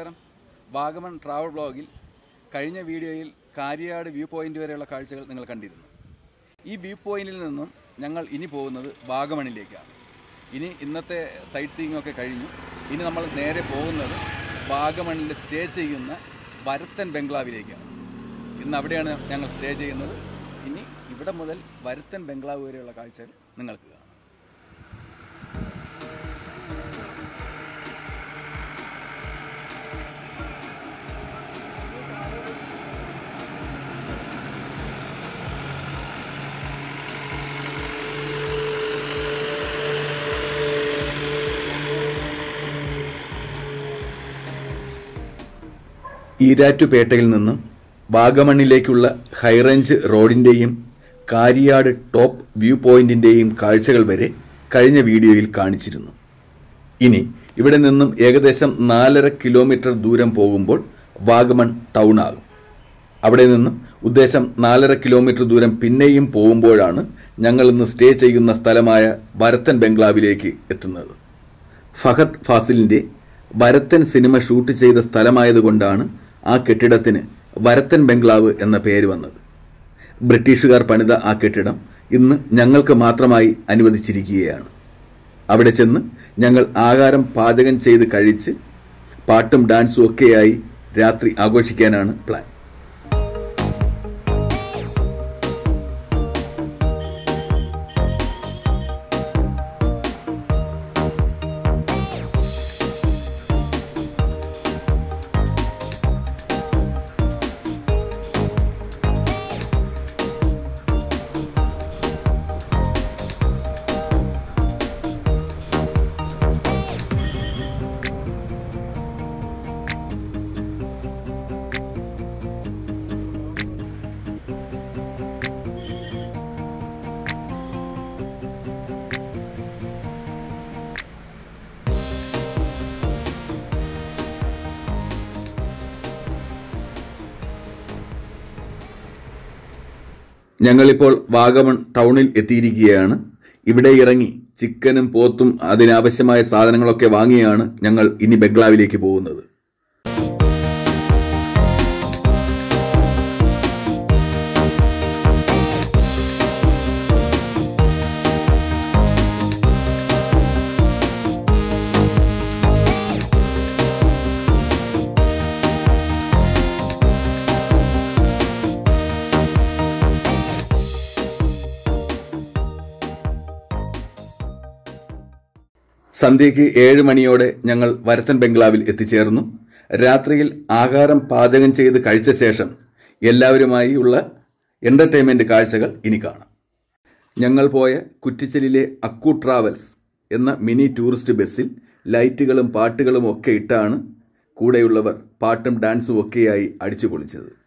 നമസ്കാരം വാഗമൺ ട്രാവൽ ബ്ലോഗിൽ കഴിഞ്ഞ വീഡിയോയിൽ കാരിയാട് വ്യൂ പോയിന്റ് വരെയുള്ള കാഴ്ചകൾ നിങ്ങൾ കണ്ടിരുന്നു ഈ വ്യൂ പോയിന്റിൽ നിന്നും ഞങ്ങൾ ഇനി പോകുന്നത് വാഗമണിലേക്കാണ് ഇനി ഇന്നത്തെ സൈറ്റ് സീയിങ് ഒക്കെ കഴിഞ്ഞു ഇനി നമ്മൾ നേരെ പോകുന്നത് വാഗമണിൽ സ്റ്റേ ചെയ്യുന്ന വരത്തൻ ബംഗ്ലാവിലേക്കാണ് ഇന്ന് അവിടെയാണ് ഞങ്ങൾ സ്റ്റേ ചെയ്യുന്നത് ഇനി ഇവിടെ മുതൽ വരത്തൻ ബംഗ്ലാവ് വരെയുള്ള കാഴ്ചകൾ നിങ്ങൾക്ക് കാണാം ഈരാറ്റുപേട്ടയിൽ നിന്നും വാഗമണ്ണിലേക്കുള്ള ഹൈറേഞ്ച് റോഡിൻ്റെയും കാരിയാട് ടോപ്പ് വ്യൂ പോയിന്റിൻ്റെയും കാഴ്ചകൾ വരെ കഴിഞ്ഞ വീഡിയോയിൽ കാണിച്ചിരുന്നു ഇനി ഇവിടെ നിന്നും ഏകദേശം നാലര കിലോമീറ്റർ ദൂരം പോകുമ്പോൾ വാഗമൺ ടൗൺ ആകും അവിടെ നിന്നും ഉദ്ദേശം നാലര കിലോമീറ്റർ ദൂരം പിന്നെയും പോകുമ്പോഴാണ് ഞങ്ങൾ ഇന്ന് സ്റ്റേ ചെയ്യുന്ന സ്ഥലമായ വരത്തൻ ബംഗ്ലാവിലേക്ക് എത്തുന്നത് ഫഹദ് ഫാസിലിന്റെ വരത്തൻ സിനിമ ഷൂട്ട് ചെയ്ത സ്ഥലമായതുകൊണ്ടാണ് ആ കെട്ടിടത്തിന് വരത്തൻ ബംഗ്ലാവ് എന്ന പേര് വന്നത് ബ്രിട്ടീഷുകാർ പണിത ആ കെട്ടിടം ഇന്ന് ഞങ്ങൾക്ക് മാത്രമായി അനുവദിച്ചിരിക്കുകയാണ് അവിടെ ചെന്ന് ഞങ്ങൾ ആഹാരം പാചകം ചെയ്ത് കഴിച്ച് പാട്ടും ഡാൻസും ഒക്കെയായി രാത്രി ആഘോഷിക്കാനാണ് പ്ലാൻ ഞങ്ങളിപ്പോൾ വാഗമൺ ടൗണിൽ എത്തിയിരിക്കുകയാണ് ഇവിടെ ഇറങ്ങി ചിക്കനും പോത്തും അതിനാവശ്യമായ സാധനങ്ങളൊക്കെ വാങ്ങിയാണ് ഞങ്ങൾ ഇനി ബംഗ്ലാവിലേക്ക് പോകുന്നത് സന്ധ്യയ്ക്ക് ഏഴ് മണിയോടെ ഞങ്ങൾ വരത്തൻ ബംഗ്ലാവിൽ എത്തിച്ചേർന്നു രാത്രിയിൽ ആഹാരം പാചകം ചെയ്ത് കഴിച്ച ശേഷം എല്ലാവരുമായി ഉള്ള എന്റർടൈൻമെന്റ് കാഴ്ചകൾ ഇനി കാണാം ഞങ്ങൾ പോയ കുറ്റിച്ചലിലെ അക്കു ട്രാവൽസ് എന്ന മിനി ടൂറിസ്റ്റ് ബസ്സിൽ ലൈറ്റുകളും പാട്ടുകളും ഒക്കെ ഇട്ടാണ് കൂടെയുള്ളവർ പാട്ടും ഡാൻസും ഒക്കെയായി അടിച്ചു പൊളിച്ചത്